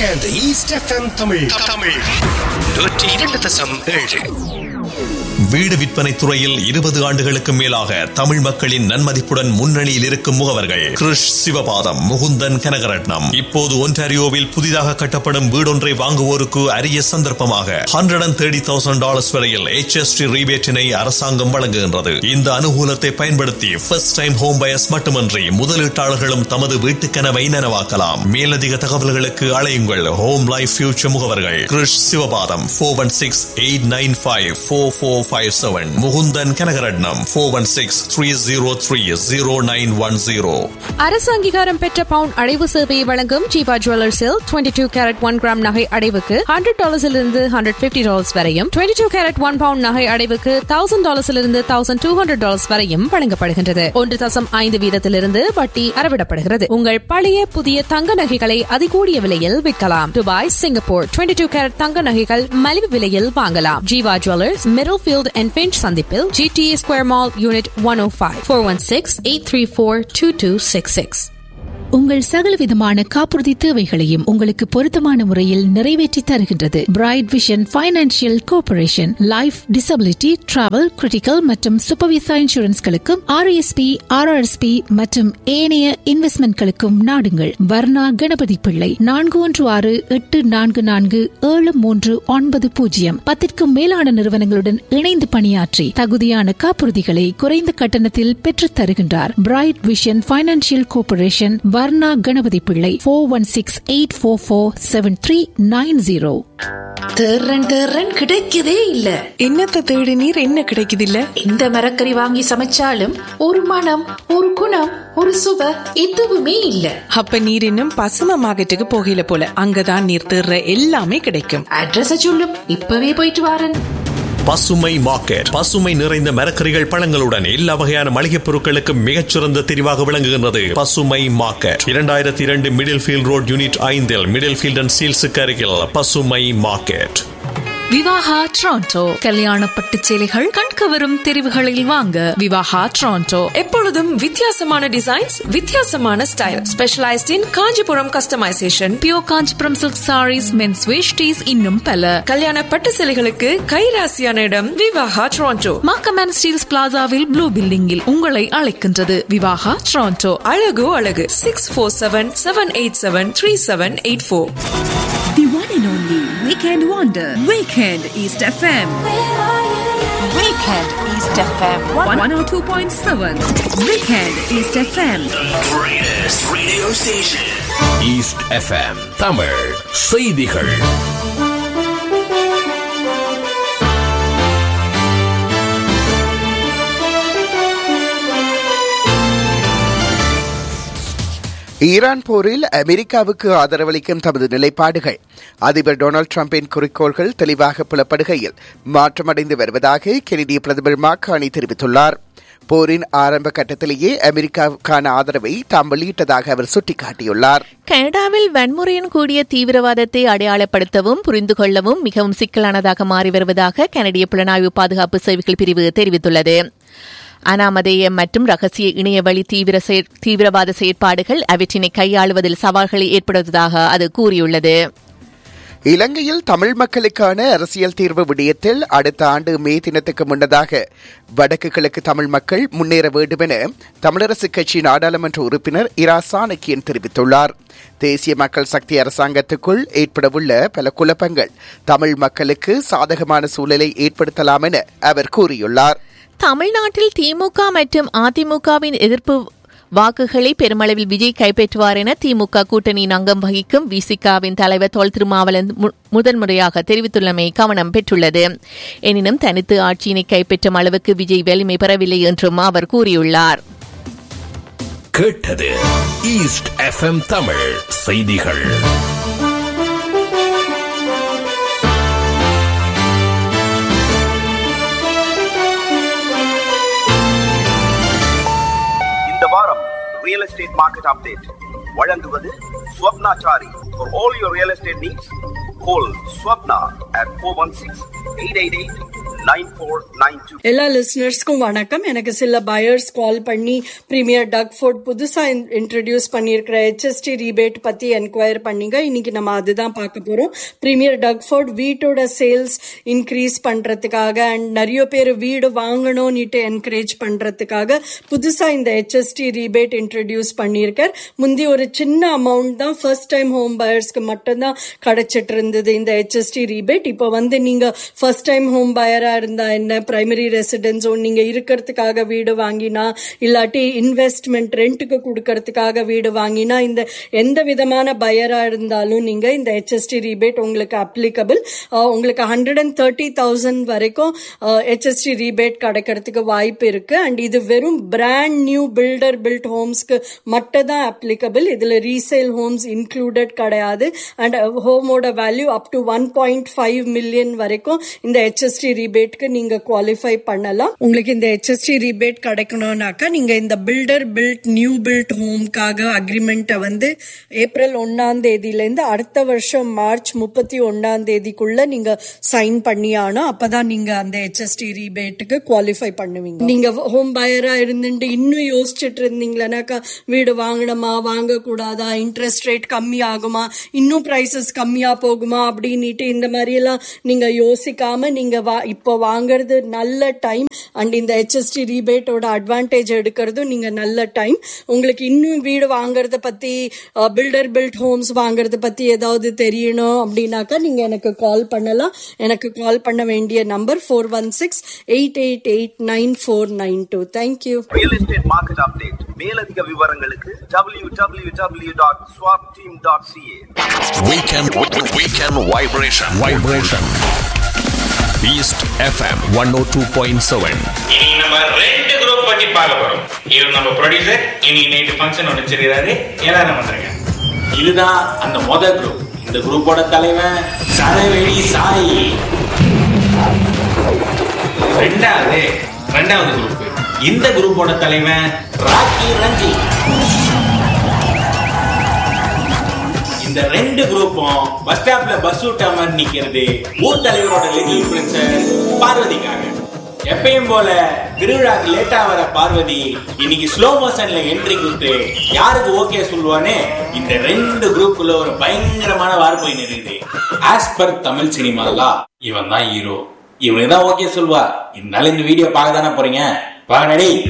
Weekend East FM Tamil Tamil நூற்றி இரண்டு தசம் ஏழு வீடு விற்பனை துறையில் இருபது ஆண்டுகளுக்கு மேலாக தமிழ் மக்களின் நன்மதிப்புடன் முன்னணியில் இருக்கும் முகவர்கள் கிருஷ் சிவபாதம் முகுந்தன் கனகரட்னம் இப்போது ஒன்டாரியோவில் புதிதாக கட்டப்படும் வீடொன்றை வாங்குவோருக்கு அரிய சந்தர்ப்பமாக hundred and thirty thousand dollars வரையில் HST ரீபேட்டினை அரசாங்கம் வழங்குகின்றது இந்த அனுகூலத்தை பயன்படுத்தி ஃபர்ஸ்ட் டைம் ஹோம் பயர்ஸ் மட்டுமன்றி முதலீட்டாளர்களும் தமது வீட்டு கனவை நனவாக்கலாம் மேலதிக தகவல்களுக்கு அழையுங்கள் ஹோம் லைஃப் ஃபியூச்சர் முகவர்கள் Krish Sivapatham four one six eight nine five four four five seven Mukunthan Kanagaratnam four one six three zero three zero nine one zero அரசு அங்கீகாரம் பெற்ற பவுன் அடைவு சேவையை வழங்கும் ஜீவா ஜுவல்லர்ஸில் twenty two carat one gram நகை அடைவுக்கு ஹண்ட்ரட் டாலர்ஸிலிருந்து ஹண்ட்ரட் பிப்டி டாலர்ஸ் வரையும் twenty two carat one pound நகை அடைவுக்கு தௌசண்ட் டாலர்ஸிலிருந்து தௌசண்ட் டூ ஹண்ட்ரட் டாலர்ஸ் வரையும் வழங்கப்படுகின்றது ஒன்று தசம் ஐந்து வீதத்திலிருந்து வட்டி அறவிடப்படுகிறது உங்கள் பழைய புதிய தங்க நகைகளை அதிகூடிய விலையில் விற்கலாம் Dubai Singapore twenty two carat தங்க நகைகள் மலிவு விலையில் வாங்கலாம் Jeeva jewellers Middlefield and Finch சந்திப்பில் GTA square mall unit one o five four one six eight three four two two six six உங்கள் சகலவிதமான காப்புறுதி தேவைகளையும் உங்களுக்கு பொருத்தமான முறையில் நிறைவேற்றி தருகின்றது Bright Vision financial corporation life disability travel critical மற்றும் சூப்பர்விசா இன்சூரன்ஸ்களுக்கும் ஆர்எஸ்பி ஆர்ஆர்எஸ்பி மற்றும் ஏனைய இன்வெஸ்ட்மெண்ட்களுக்கும் நாடுங்கள் வர்ணா கணபதி பிள்ளை நான்கு ஒன்று ஆறு எட்டு நான்கு நான்கு ஏழு மூன்று ஒன்பது பூஜ்ஜியம் பத்திற்கும் மேலான நிறுவனங்களுடன் இணைந்து பணியாற்றி தகுதியான காப்புறுதிகளை குறைந்த கட்டணத்தில் பெற்றுத் தருகின்றார் Bright Vision financial corporation Varna Ganapathi Pillai four one six eight four four seven three nine zero தேர்றன் தேர்றன் கிடைக்கதே இல்ல என்னத்த தேடி நீர் என்ன கிடைக்குது இல்ல எந்த மரக்கறி வாங்கி சமைச்சாலும் ஒரு மனம் ஒரு குணம் ஒரு சுவை எதுவுமே இல்ல அப்ப நீர் இன்னும் பசும மார்க்கெட்டுக்கு போகல போல அங்கதான் நீர் தேர்ற எல்லாமே கிடைக்கும் அட்ரஸ சொல்லும் இப்பவே போயிட்டு வாரன் பசுமை மார்க்கெட் பசுமை நிறைந்த மரக்கறிகள் பழங்களுடன் எல்லா வகையான மளிகைப் பொருட்களுக்கும் மிகச்சிறந்த தெரிவாக விளங்குகின்றது பசுமை மார்க்கெட் இரண்டாயிரத்தி இரண்டு மிடில் ஃபீல்ட் ரோட் யூனிட் ஐந்தில் மிடில் ஃபீல்ட் அண்ட் சீல்ஸுக்கு அருகில் பசுமை மார்க்கெட் விவாகா ட்ரான்டோ கல்யாண பட்டு சேலைகள் கண்கவரும் தெரிவுகளில் வாங்க விவாகா ட்ரான்டோ எப்பொழுதும் வித்தியாசமான டிசைன்ஸ் வித்தியாசமான style specialised in Kanchipuram customisation pure Kanchipuram silk saris men's veshtis இன்னும் பல கல்யாண பட்டு சேலைகளுக்கு கைராசியான இடம் விவாகா ட்ரான்டோ மாக்கமேன் ஸ்டீல்ஸ் பிளாசாவில் ப்ளூ பில்டிங்கில் உங்களை அழைக்கின்றது விவாகா ட்ரான்டோ அழகு அழகு six four seven seven eight seven three seven eight four The one and only Weekend Wonder. Weekend East FM. Weekend East FM. 102.7. Weekend East FM. Greatest radio station. East FM Tamil செய்திகள் Iran போரில் அமெரிக்காவுக்கு ஆதரவளிக்கும் தமது நிலைப்பாடுகள் அதிபர் Donald டிரம்பின் குறிக்கோள்கள் தெளிவாக புலப்படுகையில் மாற்றமடைந்து வருவதாக கெனடிய பிரதமர் மாக்கானி தெரிவித்துள்ளார் போரின் ஆரம்ப கட்டத்திலேயே அமெரிக்காவுக்கான ஆதரவை தாம் வெளியிட்டதாக அவர் சுட்டிக்காட்டியுள்ளார் கனடாவில் வன்முறையின் கூடிய தீவிரவாதத்தை அடையாளப்படுத்தவும் புரிந்து கொள்ளவும் மிகவும் சிக்கலானதாக மாறி வருவதாக கனடிய புலனாய்வு பாதுகாப்பு சேவைகள் பிரிவு தெரிவித்துள்ளது அனாமதேயம் மற்றும் ரகசிய இணையவழி தீவிர செயற்- தீவிரவாத செயற்பாடுகள் அவற்றினை கையாளுவதில் சவால்களை ஏற்படுத்துவதாக அது கூறியுள்ளது இலங்கையில் தமிழ் மக்களுக்கான அரசியல் தீர்வு விடயத்தில் அடுத்த ஆண்டு மே தினத்துக்கு முன்னதாக வடக்கு கிழக்கு தமிழ் மக்கள் முன்னேற வேண்டும் என தமிழரசு கட்சி நாடாளுமன்ற உறுப்பினர் இரா சாணக்கியன் தெரிவித்துள்ளார் தேசிய மக்கள் சக்தி அரசாங்கத்துக்குள் ஏற்படவுள்ள பல குழப்பங்கள் தமிழ் மக்களுக்கு சாதகமான சூழலை ஏற்படுத்தலாம் என அவர் கூறியுள்ளார் தமிழ்நாட்டில் திமுக மற்றும் அதிமுகவின் எதிர்ப்பு வாக்குகளை பெருமளவில் விஜய் கைப்பற்றுவார் என திமுக கூட்டணியின் அங்கம் வகிக்கும் விசிகாவின் தலைவர் தொல் திருமாவளவன் மு- முதன்முறையாக தெரிவித்துள்ளமை கவனம் பெற்றுள்ளது எனினும் தனித்து ஆட்சியினை கைப்பற்றும் அளவுக்கு விஜய் வலிமை பெறவில்லை என்றும் அவர் கூறியுள்ளார் கேட்டது ஈஸ்ட் எஃப்எம் தமிழ் செய்திகள் இந்த வாரம் ரியல் எஸ்டேட் மார்க்கெட் அப்டேட் வழங்குவது Swapnachari for all your real estate needs call Swapna at four one six eight eight eight nine four nine two எல்லா லிசனர்ஸ்க்கும் வணக்கம் எனக்கு சில பயர்ஸ் கால் பண்ணி பிரீமியர் டக் ஃபுட் புதுசா இன்ட்ரடியூஸ் பண்ணியிருக்கிற ஹெச்எஸ்டி ரீபேட் பத்தி என்கொயர் பண்ணீங்க இன்னைக்கு நம்ம அதுதான் பார்க்க போறோம் பிரீமியர் டக் ஃபுட் வீட்டோட சேல்ஸ் இன்க்ரீஸ் பண்றதுக்காக அண்ட் நிறைய பேர் வீடு வாங்கணும்னுட்டு என்கரேஜ் பண்றதுக்காக புதுசா இந்த ஹெச்எஸ்டி ரீபேட் இன்ட்ரடியூஸ் பண்ணியிருக்கார் முந்தி ஒரு சின்ன அமௌண்ட் தான் ஃபர்ஸ்ட் டைம் ஹோம் பயர்ஸ்க்கு மட்டும்தான் கிடைச்சிட்டு இருந்தது இந்த ஹெச்எஸ்டி ரீபேட் இப்போ வந்து நீங்க ஃபர்ஸ்ட் டைம் ஹோம் பயரா இருந்தா என்ன பிரைமரி ரெசிடென்ஸ் நீங்க இருக்கிறதுக்காக வீடு வாங்கினா இல்லாட்டி இன்வெஸ்ட்மெண்ட் ரெண்ட்டுக்கு கொடுக்கறதுக்காக வீடு வாங்கினா இந்த எந்த விதமான பயரா இருந்தாலும் நீங்க இந்த ஹெச்எஸ்டி ரீபேட் உங்களுக்கு அப்ளிகபிள் உங்களுக்கு ஹண்ட்ரட் அண்ட் தேர்ட்டி தௌசண்ட் வரைக்கும் ஹெச்எஸ்டி ரீபேட் கிடைக்கிறதுக்கு வாய்ப்பு இருக்கு அண்ட் இது வெறும் பிராண்ட் நியூ பில்டர் பில்ட் ஹோம்ஸ்க்கு மட்டும் தான் அப்ளிகபிள் இதுல ரீசேல் ஹோம்ஸ் இன்க்ளூடட் கிடையாது அண்ட் ஹோமோட value up to one point five million வரைக்கும் இந்த ஹெச்எஸ்டி ரீபேட்க்கு நீங்க குவாலிஃபை பண்ணலாம் உங்களுக்கு இந்த ஹெச்எஸ்டி ரீபேட் கிடைக்கணும்னாக்கா நீங்க இந்த பில்டர் பில்ட் நியூ பில்ட் ஹோம்காக அக்ரிமெண்ட்டை வந்து ஏப்ரல் ஒன்னாம் தேதியில இருந்து அடுத்த வருஷம் மார்ச் முப்பத்தி ஒன்னாம் தேதிக்குள்ள நீங்க சைன் பண்ணி ஆனோம் அப்பதான் நீங்க அந்த ஹெச்எஸ்டி ரீபேட்டுக்கு குவாலிஃபை பண்ணுவீங்க நீங்க ஹோம் பயரா இருந்துட்டு இன்னும் யோசிச்சுட்டு இருந்தீங்களானாக்கா வீடு வாங்கணுமா வாங்க கூடாதா இன்ட்ரெஸ்ட் ரேட் கம்மி ஆகுமா இன்னும் பிரைசஸ் கம்மியா போகுமா அப்படின்னுட்டு இந்த மாதிரி எல்லாம் நீங்க யோசிக்காம நீங்க வா இப்போ வாங்குறது நல்ல டைம் அண்ட் இந்த ஹெச்எஸ்டி ரீபேட்டோட அட்வான்டேஜ் எடுக்கிறதும் நீங்க நல்ல டைம் உங்களுக்கு இன்னும் வீடு வாங்குறத பத்தி பில்டர் பில்ட் ஹோம்ஸ் வாங்குறத பத்தி ஏதாவது தெரியணும் அப்படின்னாக்கா நீங்க எனக்கு கால் பண்ணலாம் எனக்கு கால் பண்ண வேண்டிய number four one six eight eight eight nine four nine two thank you real estate market update மேலதிக விவரங்களுக்கு W W W dot swap team dot CA Weekend, weekend vibration. Vibration. East FM 102.7. இனி நம்ம ரெண்டு group பத்தி பார்க்க போறோம் இவர் நம்ம ப்ரொடியூசர் இனி நைட்டு ஃபங்க்ஷன் ஒன்று வச்சிருக்காரு எல்லாரும் வந்துருங்க இதுதான் அந்த மொத குரூப் இந்த குரூப்போட தலைவன் சரவெளி சாய் ரெண்டாவது ரெண்டாவது குரூப் இந்த குரூப்போட தலைவன் ராக்கி ரஞ்சி இந்த ரெண்டு குரூப்பும் பஸ் ஸ்டாப்ல பஸ் விட்டாம நிக்கிறது ஊர் தலைவரோட லிட்டில் பிரின்சஸ் பார்வதிக்காக எப்பயும் போல திருவிழாக்கு லேட்டா வர பார்வதி இன்னைக்கு ஸ்லோ மோஷன்ல என்ட்ரி கொடுத்து யாருக்கு ஓகே சொல்லுவான்னு இந்த ரெண்டு குரூப்புக்குள்ள ஒரு பயங்கரமான வார் போய் இருக்குது ஆஸ் பர் தமிழ் சினிமாலா இவன் தான் ஹீரோ இவனுக்கு தான் ஓகே சொல்வா இருந்தாலும் இந்த வீடியோ பார்க்க தானே போறீங்க வாங்க நடி